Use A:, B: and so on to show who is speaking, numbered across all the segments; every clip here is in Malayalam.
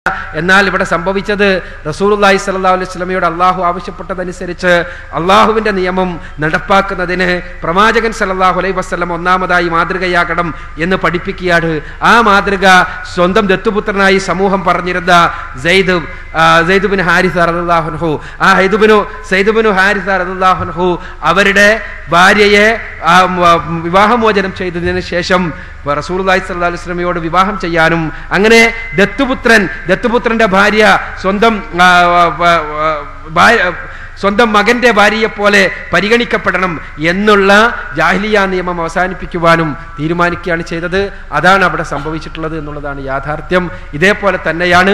A: എന്നാൽ ഇവിടെ സംഭവിച്ചത് റസൂലുള്ളാഹി സ്വല്ലല്ലാഹു അലൈഹി വസല്ലമയോട് അള്ളാഹു ആവശ്യപ്പെട്ടതനുസരിച്ച് അള്ളാഹുവിന്റെ നിയമം നടപ്പാക്കുന്നതിന് പ്രവാചകൻ സല്ലല്ലാഹു അലൈഹി വസല്ലം ഒന്നാമതായി മാതൃകയാകണം എന്ന് പഠിപ്പിക്കുകയാണ് ആ മാതൃക സ്വന്തം ദത്തുപുത്രനായി സമൂഹം പറഞ്ഞിരുന്ന സെയ്ദ് ആ, സെയ്ദ് ബിൻ ഹാരിസ റളിയല്ലാഹു ആ ഹൈദുബിനു സെയ്ദുബിനു ഹാരിസ റളിയല്ലാഹു അവരുടെ ഭാര്യയെ ആ, മ- വിവാഹമോചനം ചെയ്തതിന് ശേഷം റസൂലുള്ളാഹി സ്വല്ലല്ലാഹു അലൈഹി വസല്ലമയോട് വിവാഹം ചെയ്യാനും അങ്ങനെ ദത്തുപുത്രൻ ദത്തുപുത്രന്റെ ഭാര്യ സ്വന്തം ആ, ആ, ആ, ആ, ഭാര്യ സ്വന്തം മകന്റെ ഭാര്യയെ പോലെ പരിഗണിക്കപ്പെടണം എന്നുള്ള ജാഹ്ലിയ നിയമം അവസാനിപ്പിക്കുവാനും തീരുമാനിക്കുകയാണ് ചെയ്തത് അതാണ് അവിടെ സംഭവിച്ചിട്ടുള്ളത് എന്നുള്ളതാണ് യാഥാർത്ഥ്യം ഇതേപോലെ തന്നെയാണ്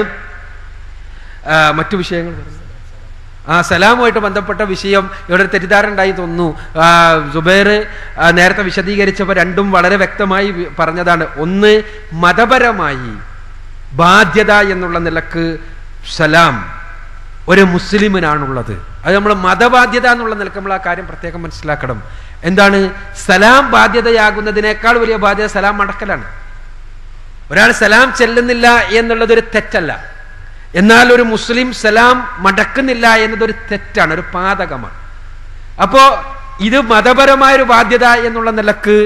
A: ആ, മറ്റു വിഷയങ്ങൾ വരുന്നത്. ആ സലാമുമായിട്ട് ബന്ധപ്പെട്ട വിഷയം ഇവിടെ ഒരു തെറ്റിദ്ധാരണ ഉണ്ടായി തോന്നുന്നു ആ, സുബൈർ ആ, നേരത്തെ വിശദീകരിച്ചപ്പോൾ രണ്ടും വളരെ വ്യക്തമായി വി- പറഞ്ഞതാണ് ഒന്ന് മതപരമായി ബാധ്യത എന്നുള്ള നിലക്ക് സലാം ഒരു മുസ്ലിമിനാണുള്ളത് അത് നമ്മൾ മതബാധ്യത എന്നുള്ള നിലക്ക് നമ്മൾ ആ കാര്യം പ്രത്യേകം മനസ്സിലാക്കണം എന്താണ് സലാം ബാധ്യതയാകുന്നതിനേക്കാൾ വലിയ ബാധ്യത സലാം മടക്കലാണ് ഒരാൾ സലാം ചെല്ലുന്നില്ല എന്നുള്ളത് ഒരു തെറ്റല്ല എന്നാൽ ഒരു മുസ്ലിം സലാം മടക്കുന്നില്ല എന്നതൊരു തെറ്റാണ് ഒരു പാതകമാണ് അപ്പോ ഇത് മതപരമായൊരു ബാധ്യത എന്നുള്ള നിലക്ക്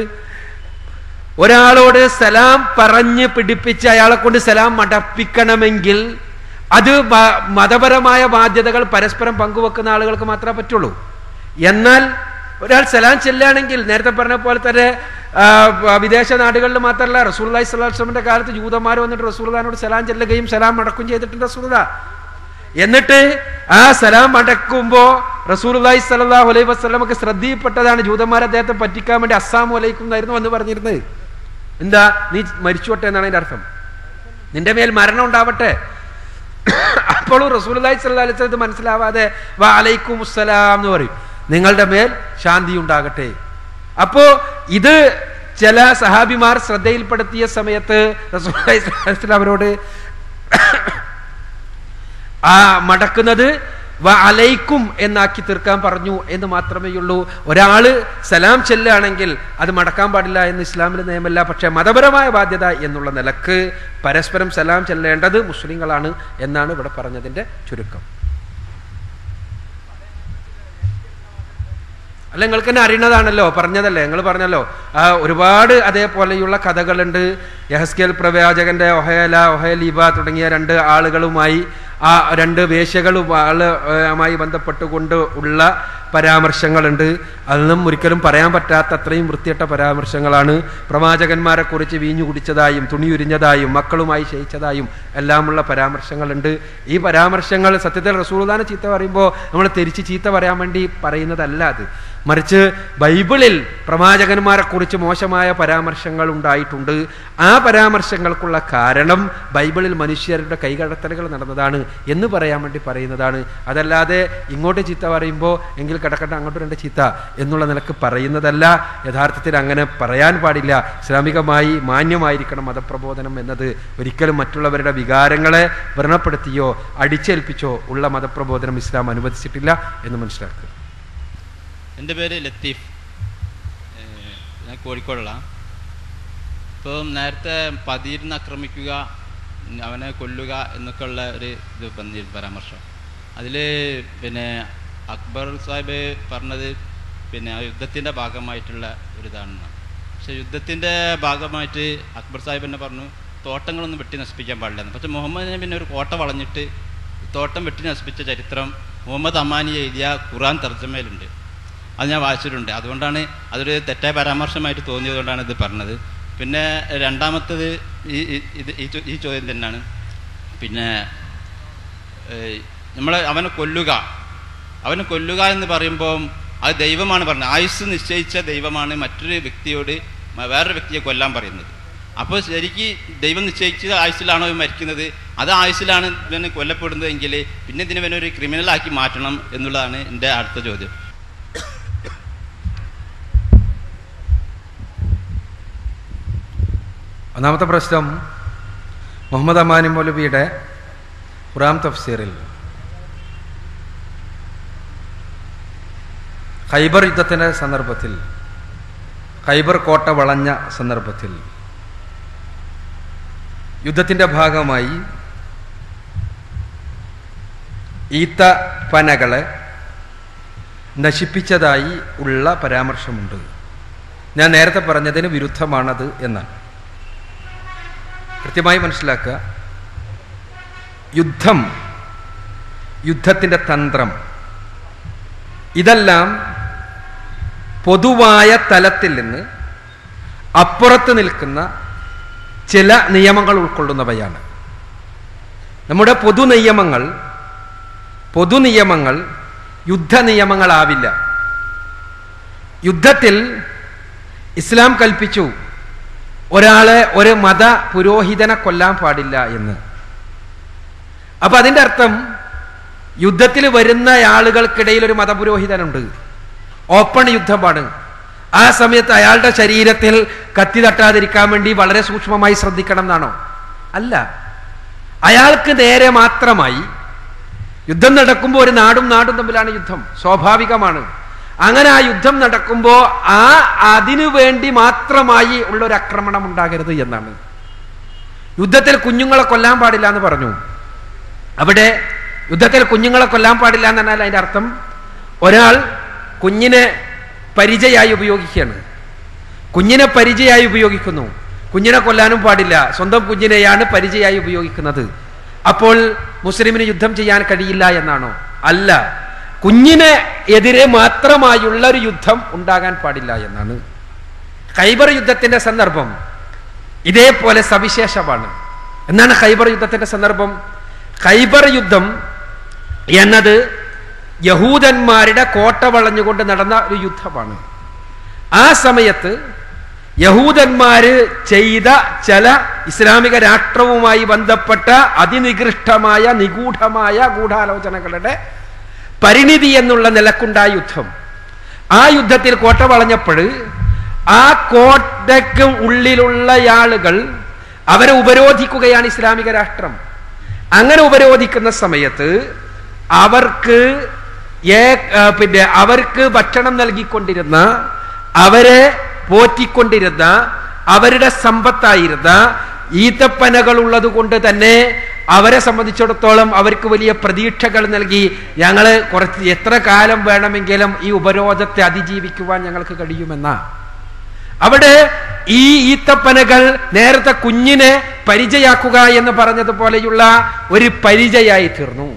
A: ഒരാളോട് സലാം പറഞ്ഞ് പിടിപ്പിച്ച് അയാളെ കൊണ്ട് സലാം മടപ്പിക്കണമെങ്കിൽ അത് മ- മതപരമായ ബാധ്യതകൾ പരസ്പരം പങ്കുവെക്കുന്ന ആളുകൾക്ക് മാത്രമേ പറ്റുള്ളൂ എന്നാൽ ഒരാൾ സലാം ചെല്ലുകയാണെങ്കിൽ നേരത്തെ പറഞ്ഞ പോലെ തന്നെ ആ, വിദേശ നാടുകളിൽ മാത്രമല്ല റസൂല്ലി സ്വലാസ്ലമിന്റെ കാലത്ത് ജൂതന്മാർ വന്നിട്ട് റസൂൽദാനോട് സലാം ചെല്ലുകയും സലാം മടക്കുകയും ചെയ്തിട്ടുണ്ട് റസൂൽദ എന്നിട്ട് ആ സലാം മടക്കുമ്പോ റസൂലി സലാഹു അലൈഹി വസ്ലമക്ക് ശ്രദ്ധയിൽപ്പെട്ടതാണ് ജൂതന്മാർ അദ്ദേഹത്തെ പറ്റിക്കാൻ വേണ്ടി അസ്സാം വലൈക്കും എന്നായിരുന്നു വന്ന് പറഞ്ഞിരുന്നത് എന്താ നീ മരിച്ചോട്ടെ എന്നാണ് അതിന്റെ അർത്ഥം നിന്റെ മേൽ മരണം ഉണ്ടാവട്ടെ അപ്പോഴും റസൂലി സല്ലാ അലൈഹി ഇത് മനസ്സിലാവാതെ വാ അലൈക്കും അസ്സലാം എന്ന് പറയും നിങ്ങളുടെ മേൽ ശാന്തി ഉണ്ടാകട്ടെ അപ്പോ ഇത് ചില സഹാബിമാർ ശ്രദ്ധയിൽപ്പെടുത്തിയ സമയത്ത് റസൂലി സ്വലാസ്ലം അവരോട് ആ മടക്കുന്നത് വ അലൈക്കും എന്നാക്കി തീർക്കാൻ പറഞ്ഞു എന്ന് മാത്രമേ ഉള്ളൂ ഒരാള് സലാം ചെല്ലുകയാണെങ്കിൽ അത് മടക്കാൻ പാടില്ല എന്ന് ഇസ്ലാമിലെ നിയമമല്ല പക്ഷേ മതപരമായ ബാധ്യത എന്നുള്ള നിലക്ക് പരസ്പരം സലാം ചെല്ലേണ്ടത് മുസ്ലിങ്ങളാണ് എന്നാണ് ഇവിടെ പറഞ്ഞതിന്റെ ചുരുക്കം അല്ല നിങ്ങൾക്ക് തന്നെ അറിയണതാണല്ലോ പറഞ്ഞതല്ലേ നിങ്ങൾ പറഞ്ഞല്ലോ ആ ഒരുപാട് അതേപോലെയുള്ള കഥകളുണ്ട് യഹസ്കേൽ പ്രവാചകന്റെ ഒഹയല ഒഹയലീബ തുടങ്ങിയ രണ്ട് ആളുകളുമായി ആ രണ്ട് വേശ്യകളും ആളുമായി ബന്ധപ്പെട്ടുകൊണ്ട് ഉള്ള പരാമർശങ്ങളുണ്ട് അതൊന്നും ഒരിക്കലും പറയാൻ പറ്റാത്ത അത്രയും വൃത്തിയട്ട പരാമർശങ്ങളാണ് പ്രവാചകന്മാരെ കുറിച്ച് വീഞ്ഞു കുടിച്ചതായും തുണിയുരിഞ്ഞതായും മക്കളുമായി ശയിച്ചതായും എല്ലാമുള്ള പരാമർശങ്ങളുണ്ട് ഈ പരാമർശങ്ങൾ സത്യത്തിൽ റസൂൽദാന ചീത്ത പറയുമ്പോൾ നമ്മൾ തിരിച്ച് ചീത്ത പറയാൻ വേണ്ടി പറയുന്നതല്ല അത് മറിച്ച് ബൈബിളിൽ പ്രവാചകന്മാരെ കുറിച്ച് മോശമായ പരാമർശങ്ങൾ ഉണ്ടായിട്ടുണ്ട് ആ പരാമർശങ്ങൾക്കുള്ള കാരണം ബൈബിളിൽ മനുഷ്യരുടെ കൈകടത്തലുകൾ നടന്നതാണ് എന്ന് പറയാൻ വേണ്ടി പറയുന്നതാണ് അതല്ലാതെ ഇങ്ങോട്ട് ചീത്ത പറയുമ്പോൾ എങ്കിൽ കിടക്കട്ടെ അങ്ങോട്ട് രണ്ട് ചീത്ത എന്നുള്ള നിലക്ക് പറയുന്നതല്ല യഥാർത്ഥത്തിൽ അങ്ങനെ പറയാൻ പാടില്ല ഇസ്ലാമികമായി മാന്യമായിരിക്കണം മതപ്രബോധനം എന്നത് ഒരിക്കലും മറ്റുള്ളവരുടെ വികാരങ്ങളെ വ്രണപ്പെടുത്തിയോ അടിച്ചേൽപ്പിച്ചോ ഉള്ള മതപ്രബോധനം ഇസ്ലാം അനുവദിച്ചിട്ടില്ല എന്ന് മനസ്സിലാക്കുക
B: എൻ്റെ പേര് ലത്തീഫ് ഏഹ് ഞാൻ കോഴിക്കോടുള്ള ഇപ്പം നേരത്തെ പതിയിരുന്ന് ആക്രമിക്കുക ഉം, അവനെ കൊല്ലുക എന്നൊക്കെയുള്ള ഒരു ഇത് വന്നിരുന്നു പരാമർശം അതിൽ പിന്നെ അക്ബർ സാഹിബ് പറഞ്ഞത് പിന്നെ ആ യുദ്ധത്തിൻ്റെ ഭാഗമായിട്ടുള്ള ഒരു ഇതാണെന്ന് പക്ഷെ യുദ്ധത്തിൻ്റെ ഭാഗമായിട്ട് അക്ബർ സാഹിബ് തന്നെ പറഞ്ഞു തോട്ടങ്ങളൊന്നും വെട്ടി നശിപ്പിക്കാൻ പാടില്ലെന്ന് പക്ഷെ മുഹമ്മദിനെ പിന്നെ ഒരു കോട്ട വളഞ്ഞിട്ട് തോട്ടം വെട്ടി നശിപ്പിച്ച ചരിത്രം മുഹമ്മദ് അമാനി എഴുതിയ ഖുറാൻ തർജ്ജമയിലുണ്ട് അത് ഞാൻ വായിച്ചിട്ടുണ്ട് അതുകൊണ്ടാണ് അതൊരു തെറ്റായ പരാമർശമായിട്ട് തോന്നിയതുകൊണ്ടാണ് ഇത് പറഞ്ഞത് പിന്നെ രണ്ടാമത്തത് ഈ ഈ- ഇത് ഈ ചോ- ഈ ചോദ്യം തന്നെയാണ് പിന്നെ നമ്മൾ അവനെ കൊല്ലുക അവനെ കൊല്ലുക എന്ന് പറയുമ്പോൾ അത് ദൈവമാണ് പറഞ്ഞത് ആയുസ് നിശ്ചയിച്ച ദൈവമാണ് മറ്റൊരു വ്യക്തിയോട് മ- വേറൊരു വ്യക്തിയെ കൊല്ലാൻ പറയുന്നത് അപ്പോൾ ശരിക്ക് ദൈവം നിശ്ചയിച്ച ആയുസ്സിലാണോ ഇവൻ മരിക്കുന്നത് അത് ആയുസ്സിലാണ് ഇവന് കൊല്ലപ്പെടുന്നത് എങ്കിൽ പിന്നെ ഇതിനെ ഇവനൊരു ക്രിമിനലാക്കി മാറ്റണം എന്നുള്ളതാണ് എൻ്റെ അടുത്ത ചോദ്യം
A: ഒന്നാമത്തെ പ്രശ്നം മുഹമ്മദ് അമാനി മൗലവിയുടെ ഖുറാം തഫ്സീറിൽ ഖൈബർ യുദ്ധത്തിൻ്റെ സന്ദർഭത്തിൽ ഖൈബർ കോട്ട വളഞ്ഞ സന്ദർഭത്തിൽ യുദ്ധത്തിൻ്റെ ഭാഗമായി ഈത്തപ്പനകളെ നശിപ്പിച്ചതായി ഉള്ള പരാമർശമുണ്ട് ഞാൻ നേരത്തെ പറഞ്ഞതിന് വിരുദ്ധമാണത് എന്നാണ് കൃത്യമായി മനസ്സിലാക്കുക യുദ്ധം യുദ്ധത്തിൻ്റെ തന്ത്രം ഇതെല്ലാം പൊതുവായ തലത്തിൽ നിന്ന് അപ്പുറത്ത് നിൽക്കുന്ന ചില നിയമങ്ങൾ ഉൾക്കൊള്ളുന്നവയാണ് നമ്മുടെ പൊതു നിയമങ്ങൾ പൊതു നിയമങ്ങൾ യുദ്ധ നിയമങ്ങളാവില്ല യുദ്ധത്തിൽ ഇസ്ലാം കൽപ്പിച്ചു ഒരാളെ ഒരു മത പുരോഹിതനെ കൊല്ലാൻ പാടില്ല എന്ന് അപ്പൊ അതിൻ്റെ അർത്ഥം യുദ്ധത്തിൽ വരുന്ന ആളുകൾക്കിടയിൽ ഒരു മതപുരോഹിതനുണ്ട് ഓപ്പൺ യുദ്ധമാണ് ആ സമയത്ത് അയാളുടെ ശരീരത്തിൽ കത്തി തട്ടാതിരിക്കാൻ വേണ്ടി വളരെ സൂക്ഷ്മമായി ശ്രദ്ധിക്കണം എന്നാണോ അല്ല അയാൾക്ക് നേരെ മാത്രമായി യുദ്ധം നടക്കുമ്പോൾ ഒരു നാടും നാടും തമ്മിലാണ് യുദ്ധം സ്വാഭാവികമാണ് അങ്ങനെ ആ യുദ്ധം നടക്കുമ്പോൾ ആ അതിനു വേണ്ടി മാത്രമായി ഉള്ള ഒരു ആക്രമണം ഉണ്ടാകരുത് എന്നാണ് യുദ്ധത്തിൽ കുഞ്ഞുങ്ങളെ കൊല്ലാൻ പാടില്ല എന്ന് പറഞ്ഞു അവിടെ യുദ്ധത്തിൽ കുഞ്ഞുങ്ങളെ കൊല്ലാൻ പാടില്ല എന്ന് പറഞ്ഞാൽ അതിൻ്റെ അർത്ഥം ഒരാൾ കുഞ്ഞിനെ പരിചയമായി ഉപയോഗിക്കുകയാണ് കുഞ്ഞിനെ പരിചയമായി ഉപയോഗിക്കുന്നു കുഞ്ഞിനെ കൊല്ലാനും പാടില്ല സ്വന്തം കുഞ്ഞിനെയാണ് പരിചയമായി ഉപയോഗിക്കുന്നത് അപ്പോൾ മുസ്ലിമിന് യുദ്ധം ചെയ്യാൻ കഴിയില്ല എന്നാണോ അല്ല കുഞ്ഞിനെ എതിരെ മാത്രമായുള്ള ഒരു യുദ്ധം ഉണ്ടാകാൻ പാടില്ല എന്നാണ് ഖൈബർ യുദ്ധത്തിന്റെ സന്ദർഭം ഇതേപോലെ സവിശേഷമാണ് എന്നാണ് ഖൈബർ യുദ്ധത്തിന്റെ സന്ദർഭം ഖൈബർ യുദ്ധം എന്നത് യഹൂദന്മാരുടെ കോട്ട വളഞ്ഞുകൊണ്ട് നടന്ന ഒരു യുദ്ധമാണ് ആ സമയത്ത് യഹൂദന്മാര് ചെയ്ത ചില ഇസ്ലാമിക രാഷ്ട്രവുമായി ബന്ധപ്പെട്ട അതിനികൃഷ്ടമായ നിഗൂഢമായ ഗൂഢാലോചനകളുടെ പരിണിതി എന്നുള്ള നിലക്കുണ്ടായ യുദ്ധം ആ യുദ്ധത്തിൽ കോട്ട വളഞ്ഞപ്പോൾ ആ കോട്ടയ്ക്ക് ഉള്ളിലുള്ള ആളുകൾ അവരെ ഉപരോധിക്കുകയാണ് ഇസ്ലാമിക രാഷ്ട്രം അങ്ങനെ ഉപരോധിക്കുന്ന സമയത്ത് അവർക്ക് ഏ- ആ, പിന്നെ അവർക്ക് ഭക്ഷണം നൽകിക്കൊണ്ടിരുന്ന അവരെ പോറ്റിക്കൊണ്ടിരുന്ന അവരുടെ സമ്പത്തായിരുന്ന ഈത്തപ്പനകൾ ഉള്ളത് കൊണ്ട് തന്നെ അവരെ സംബന്ധിച്ചിടത്തോളം അവർക്ക് വലിയ പ്രതീക്ഷകൾ നൽകി ഞങ്ങൾ കുറച്ച് എത്ര കാലം വേണമെങ്കിലും ഈ ഉപരോധത്തെ അതിജീവിക്കുവാൻ ഞങ്ങൾക്ക് കഴിയുമെന്ന അവിടെ ഈ ഈത്തപ്പനകൾ നേരത്തെ കുഞ്ഞിനെ പരിചയാക്കുക എന്ന് പറഞ്ഞതുപോലെയുള്ള ഒരു പരിചയായി തീർന്നു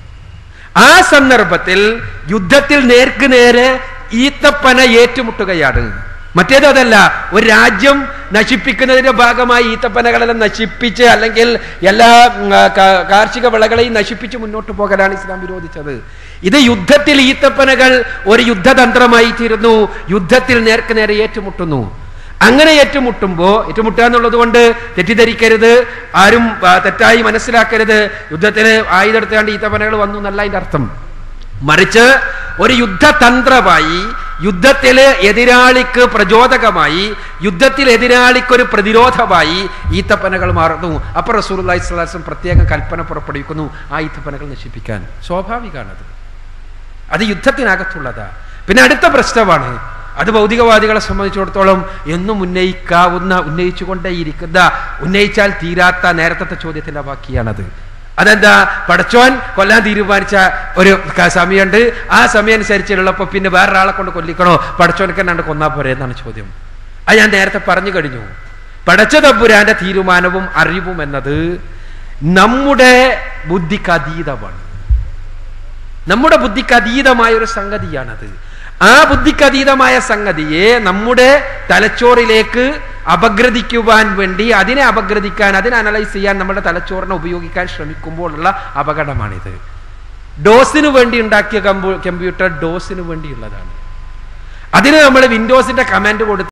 A: ആ സന്ദർഭത്തിൽ യുദ്ധത്തിൽ നേർക്ക് നേരെ ഈത്തപ്പന ഏറ്റുമുട്ടുകയാണ് മറ്റേത് അതല്ല ഒരു രാജ്യം നശിപ്പിക്കുന്നതിന്റെ ഭാഗമായി ഈത്തപ്പനകളെല്ലാം നശിപ്പിച്ച് അല്ലെങ്കിൽ എല്ലാ ഉം, ആ, കാ- കാർഷിക വിളകളെയും നശിപ്പിച്ച് മുന്നോട്ട് പോകലാണ് ഇസ്ലാം വിരോധിച്ചത് ഇത് യുദ്ധത്തിൽ ഈത്തപ്പനകൾ ഒരു യുദ്ധതന്ത്രമായി തീരുന്നു യുദ്ധത്തിൽ നേർക്ക് നേരെ ഏറ്റുമുട്ടുന്നു അങ്ങനെ ഏറ്റുമുട്ടുമ്പോൾ ഏറ്റുമുട്ടുക എന്നുള്ളത് കൊണ്ട് തെറ്റിദ്ധരിക്കരുത് ആരും ആ, തെറ്റായി മനസ്സിലാക്കരുത് യുദ്ധത്തിൽ ആയുധെടുത്താണ്ട് ഈത്തപ്പനകൾ വന്നു എന്നല്ല അതിന്റെ അർത്ഥം മറിച്ച് ഒരു യുദ്ധതന്ത്രമായി യുദ്ധത്തില് എതിരാളിക്ക് പ്രചോദകമായി യുദ്ധത്തിൽ എതിരാളിക്ക് ഒരു പ്രതിരോധമായി ഈത്തപ്പനകൾ മാറുന്നു അപ്പൊ റസൂൽ അള്ളാഹിസ്ലാസം പ്രത്യേക കൽപ്പന പുറപ്പെടുവിക്കുന്നു ആ ഈത്തപ്പനകൾ നശിപ്പിക്കാൻ സ്വാഭാവികമാണത് അത് യുദ്ധത്തിനകത്തുള്ളതാ പിന്നെ അടുത്ത പ്രശ്നമാണ് അത് ഭൗതികവാദികളെ സംബന്ധിച്ചിടത്തോളം എന്നും ഉന്നയിക്കാവുന്ന ഉന്നയിച്ചുകൊണ്ടേയിരിക്കുന്ന ഉന്നയിച്ചാൽ തീരാത്ത നേരത്തെ ചോദ്യത്തിന്റെ ബാക്കിയാണത് അതെന്താ പടച്ചോൻ കൊല്ലാൻ തീരുമാനിച്ച ഒരു ക- സമയമുണ്ട് ആ സമയം അനുസരിച്ചുള്ളപ്പോൾ പിന്നെ വേറൊരാളെ കൊണ്ട് കൊല്ലിക്കണോ പടച്ചോനൊക്കെ എന്നാണ്ട് കൊന്നാ പോരെ എന്നാണ് ചോദ്യം അത് ഞാൻ നേരത്തെ പറഞ്ഞു കഴിഞ്ഞു പടച്ച തമ്പുരാന്റെ തീരുമാനവും അറിവും എന്നത് നമ്മുടെ ബുദ്ധിക്ക് അതീതമാണ് നമ്മുടെ ബുദ്ധിക്ക് അതീതമായ ഒരു സംഗതിയാണത് ആ ബുദ്ധിക്ക് അതീതമായ സംഗതിയെ നമ്മുടെ തലച്ചോറിലേക്ക് അപഗ്രഥിക്കുവാൻ വേണ്ടി അതിനെ അപഗ്രഥിക്കാൻ അതിനെ അനലൈസ് ചെയ്യാൻ നമ്മുടെ തലച്ചോറിനെ ഉപയോഗിക്കാൻ ശ്രമിക്കുമ്പോഴുള്ള അപകടമാണിത് ഡോസിന് വേണ്ടി ഉണ്ടാക്കിയ കമ്പൂ കമ്പ്യൂട്ടർ ഡോസിന് വേണ്ടിയുള്ളതാണ് അതിന് നമ്മൾ വിൻഡോസിന്റെ കമാൻഡ് കൊടുത്ത്